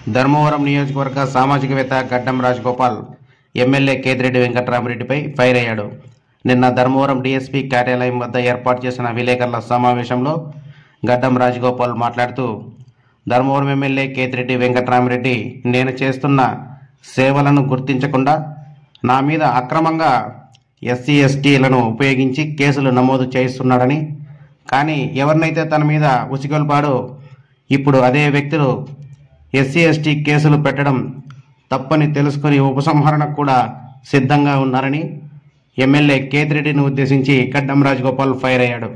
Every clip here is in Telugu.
ధర్మవరం నియోజకవర్గ సామాజికవేత్త గడ్డం రాజగోపాల్ ఎమ్మెల్యే కేతిరెడ్డి వెంకట్రామరెడ్డిపై ఫైర్ అయ్యాడు నిన్న ధర్మవరం డీఎస్పీ కార్యాలయం వద్ద ఏర్పాటు చేసిన విలేకరుల సమావేశంలో గడ్డం రాజగోపాల్ మాట్లాడుతూ ధర్మవరం ఎమ్మెల్యే కేతిరెడ్డి వెంకట్రామరెడ్డి నేను చేస్తున్న సేవలను గుర్తించకుండా నా మీద అక్రమంగా ఎస్సీ ఎస్టీలను ఉపయోగించి కేసులు నమోదు చేయిస్తున్నాడని కానీ ఎవరినైతే తన మీద ఉసిగొల్పాడో ఇప్పుడు అదే వ్యక్తులు ఎస్సీ ఎస్టీ కేసులు పెట్టడం తప్పని తెలుసుకుని ఉపసంహరణకు కూడా సిద్ధంగా ఉన్నారని ఎమ్మెల్యే కేతిరెడ్డిని ఉద్దేశించి కడ్డం రాజగోపాల్ ఫైర్ అయ్యాడు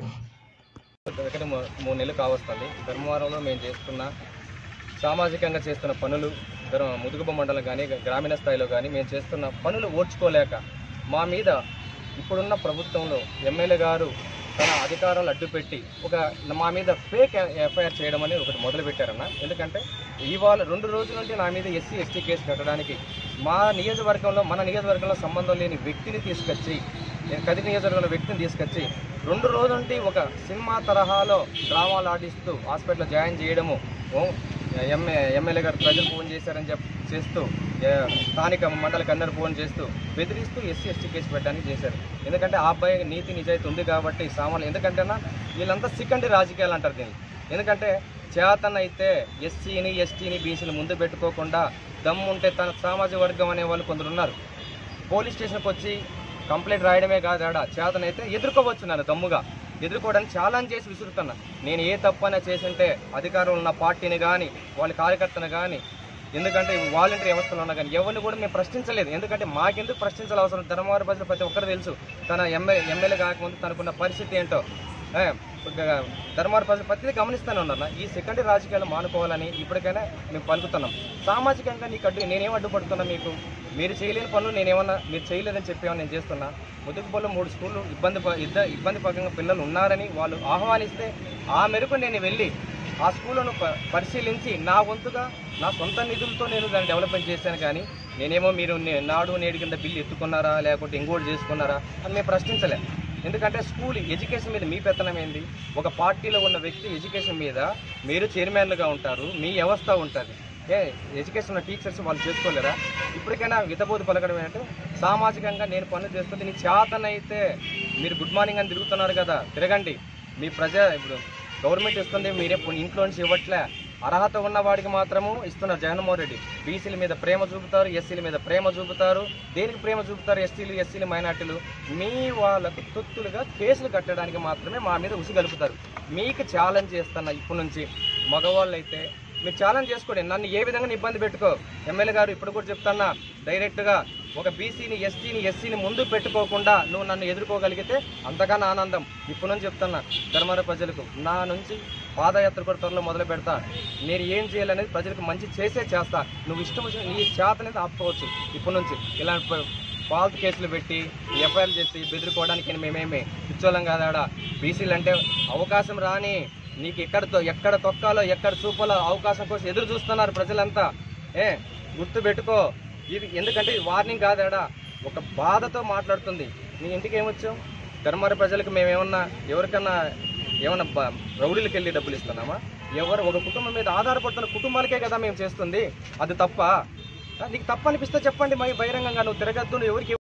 దగ్గర మూ- మూడు నెలలు కావస్తుంది ధర్మవరంలో మేము చేస్తున్న సామాజికంగా చేస్తున్న పనులు ధర్మ ముదుగుబ మండలం కానీ గ్రామీణ స్థాయిలో కానీ మేము చేస్తున్న పనులు ఓర్చుకోలేక మా మీద ఇప్పుడున్న ప్రభుత్వంలో ఎమ్మెల్యే గారు తన అధికారాలు అడ్డుపెట్టి ఒక మా మీద ఫేక్ ఎఫ్ఐఆర్ చేయడం అనేది ఒకటి మొదలు పెట్టారన్న ఎందుకంటే ఇవాళ రెండు రోజుల నుండి నా మీద ఎస్సీ ఎస్టీ కేసు కట్టడానికి మా నియోజకవర్గంలో మన నియోజకవర్గంలో సంబంధం లేని వ్యక్తిని తీసుకొచ్చి నేను కది నియోజకవర్గంలో వ్యక్తిని తీసుకొచ్చి రెండు రోజుల నుండి ఒక సినిమా తరహాలో డ్రామాలు ఆడిస్తూ హాస్పిటల్లో జాయిన్ చేయడము ఓ, ఎమ్మె ఎమ్మెల్యే గారు ప్రజలు ఫోన్ చేశారని చెప్పి చేస్తూ ఏ, స్థానిక మండల కన్నర్ ఫోన్ చేస్తూ బెదిరిస్తూ ఎస్సీ ఎస్టీ కేసు పెట్టడానికి చేశారు ఎందుకంటే ఆ అబ్బాయి నీతి నిజాయితీ ఉంది కాబట్టి సామాన్లు ఎందుకంటేనా వీళ్ళంతా సికండి రాజకీయాలు అంటారు దీన్ని ఎందుకంటే చేతన అయితే ఎస్సీని ఎస్టీని బీసీని ముందు పెట్టుకోకుండా దమ్ముంటే తన సామాజిక వర్గం అనే వాళ్ళు కొందరు ఉన్నారు పోలీస్ స్టేషన్కి వచ్చి కంప్లైంట్ రాయడమే కాదు ఆడ చేతనైతే ఎదుర్కోవచ్చు నన్ను దమ్ముగా ఎదుర్కోవడానికి ఛాలెంజ్ చేసి విసురుతున్నా నేను ఏ తప్పైనా చేసింటే అధికారంలో ఉన్న పార్టీని కానీ వాళ్ళ కార్యకర్తను కానీ ఎందుకంటే వాలంటీర్ వ్యవస్థలో ఉన్నా కానీ ఎవరిని కూడా మేము ప్రశ్నించలేదు ఎందుకంటే మాకెందుకు ప్రశ్నించాల్సిన అవసరం ధర్మవరం ప్రజలు ప్రతి ఒక్కరు తెలుసు తన ఎమ్మెల్యే ఎమ్మెల్యే కాకముందు తనకున్న పరిస్థితి ఏంటో ఏ, ఒక ధర్మవరం ప్రజలు ప్రతిదీ గమనిస్తూనే ఉన్నారు ఈ సెకండరీ రాజకీయాలు మానుకోవాలని ఇప్పటికైనా మేము పలుకుతున్నాం సామాజికంగా నీకు అడ్డు నేనేం అడ్డుపడుతున్నా మీకు మీరు చేయలేని పనులు నేనేమన్నా మీరు చేయలేదని చెప్పేమని నేను చేస్తున్నా ముదుగుపల్లి మూడు స్కూళ్ళు ఇబ్బంది ప- ఇద్ద ఇబ్బంది పరంగా పిల్లలు ఉన్నారని వాళ్ళు ఆహ్వానిస్తే ఆ మేరకు నేను వెళ్ళి ఆ స్కూళ్ళను ప- పరిశీలించి నా వంతుగా నా సొంత నిధులతో నేను దాన్ని డెవలప్మెంట్ చేశాను కానీ నేనేమో మీరు నే- నాడు నేడు కింద బిల్లు ఎత్తుకున్నారా లేకపోతే ఇంకోటి చేసుకున్నారా అని మేము ప్రశ్నించలే ఎందుకంటే స్కూల్ ఎడ్యుకేషన్ మీద మీ పెత్తనం ఏంది ఒక పార్టీలో ఉన్న వ్యక్తి ఎడ్యుకేషన్ మీద మీరు చైర్మన్లుగా ఉంటారు మీ వ్యవస్థ ఉంటుంది ఏ ఎడ్యుకేషన్ ఉన్న టీచర్స్ వాళ్ళు చేసుకోలేరా ఇప్పటికైనా వితబోధి పలకడం ఏంటంటే సామాజికంగా నేను పనులు చేస్తుంటే నీ చేతనైతే మీరు గుడ్ మార్నింగ్ అని తిరుగుతున్నారు కదా తిరగండి మీ ప్రజా ఇప్పుడు గవర్నమెంట్ ఇస్తుంది మీరే పో- ఇంట్లో నుంచి ఇవ్వట్లే అర్హత ఉన్న వాడికి మాత్రము ఇస్తున్నారు జగన్మోహన్ రెడ్డి బీసీల మీద ప్రేమ చూపుతారు ఎస్సీల మీద ప్రేమ చూపుతారు దేనికి ప్రేమ చూపుతారు ఎస్సీలు ఎస్సీలు మైనార్టీలు మీ వాళ్ళకు తొత్తులుగా కేసులు కట్టడానికి మాత్రమే మా మీద ఉసి గలుపుతారు మీకు ఛాలెంజ్ చేస్తున్న ఇప్పటి నుంచి మగవాళ్ళు అయితే మీరు ఛాలెంజ్ చేసుకోండి నన్ను ఏ విధంగా ఇబ్బంది పెట్టుకో ఎమ్మెల్యే గారు ఇప్పుడు కూడా చెప్తున్నా డైరెక్ట్గా ఒక బీసీని ఎస్టీని ఎస్సీని ముందు పెట్టుకోకుండా నువ్వు నన్ను ఎదుర్కోగలిగితే అంతగానో ఆనందం ఇప్పుడు నుంచి చెప్తున్నా ధర్మవరం ప్రజలకు నా నుంచి పాదయాత్ర కూడా త్వరలో మొదలు పెడతా నేను ఏం చేయాలనేది ప్రజలకు మంచి చేసే చేస్తా నువ్వు ఇష్టం వచ్చిన నీ చేతనేది ఆపుకోవచ్చు ఇప్పటి నుంచి ఇలాంటి ప- ఫాల్త్ కేసులు పెట్టి ఎఫ్ఐఆర్ చేసి బెదిరికోవడానికి మేమేమి పిచ్చోళ్ళం కాదాడా బీసీలు అంటే అవకాశం రాని నీకు ఎక్కడ తొ- ఎక్కడ తొక్కాలో ఎక్కడ చూపాలో అవకాశం కోసం ఎదురు చూస్తున్నారు ప్రజలంతా ఏ గుర్తు పెట్టుకో ఇది ఎందుకంటే ఇది వార్నింగ్ కాదాడా ఒక బాధతో మాట్లాడుతుంది నీ ఇంటికి ఏమొచ్చావు ధర్మార ప్రజలకు మేమేమన్నా ఎవరికన్నా ఏమన్నా బ- రౌడీలకు వెళ్ళి డబ్బులు ఇస్తున్నామా ఎవరు ఒక కుటుంబం మీద ఆధారపడుతున్న కుటుంబాలకే కదా మేము చేస్తుంది అది తప్ప నీకు తప్ప అనిపిస్తే చెప్పండి మరి బహిరంగంగా నువ్వు తిరగద్దు నువ్వు ఎవరికి